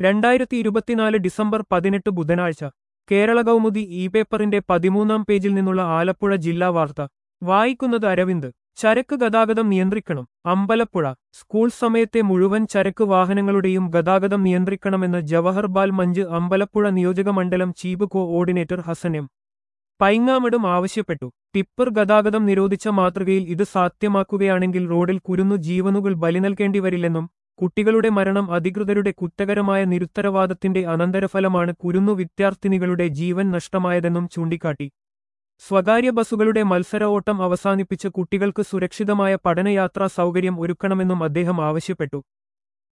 രണ്ടായിരത്തി ഇരുപത്തിനാല് ഡിസംബർ പതിനെട്ട് ബുധനാഴ്ച കേരള കൗമുദി ഇ പേപ്പറിന്റെ പതിമൂന്നാം പേജിൽ നിന്നുള്ള ആലപ്പുഴ ജില്ലാ വാർത്ത വായിക്കുന്നത് അരവിന്ദ് ചരക്ക് ഗതാഗതം നിയന്ത്രിക്കണം അമ്പലപ്പുഴ സ്കൂൾ സമയത്തെ മുഴുവൻ ചരക്ക് വാഹനങ്ങളുടെയും ഗതാഗതം നിയന്ത്രിക്കണമെന്ന് ജവഹർബാൽ മഞ്ച് അമ്പലപ്പുഴ നിയോജകമണ്ഡലം ചീഫ് കോഓർഡിനേറ്റർ ഹസൻ എം പൈങ്ങാമടും ആവശ്യപ്പെട്ടു ടിപ്പർ ഗതാഗതം നിരോധിച്ച മാതൃകയിൽ ഇത് സാധ്യമാക്കുകയാണെങ്കിൽ റോഡിൽ കുരുന്നു ജീവനുകൾ ബലി നൽകേണ്ടി വരില്ലെന്നും കുട്ടികളുടെ മരണം അധികൃതരുടെ കുറ്റകരമായ നിരുത്തരവാദത്തിന്റെ അനന്തരഫലമാണ് കുരുന്നു വിദ്യാർത്ഥിനികളുടെ ജീവൻ നഷ്ടമായതെന്നും ചൂണ്ടിക്കാട്ടി സ്വകാര്യ ബസ്സുകളുടെ മത്സര ഓട്ടം അവസാനിപ്പിച്ച് കുട്ടികൾക്ക് സുരക്ഷിതമായ പഠനയാത്രാ സൗകര്യം ഒരുക്കണമെന്നും അദ്ദേഹം ആവശ്യപ്പെട്ടു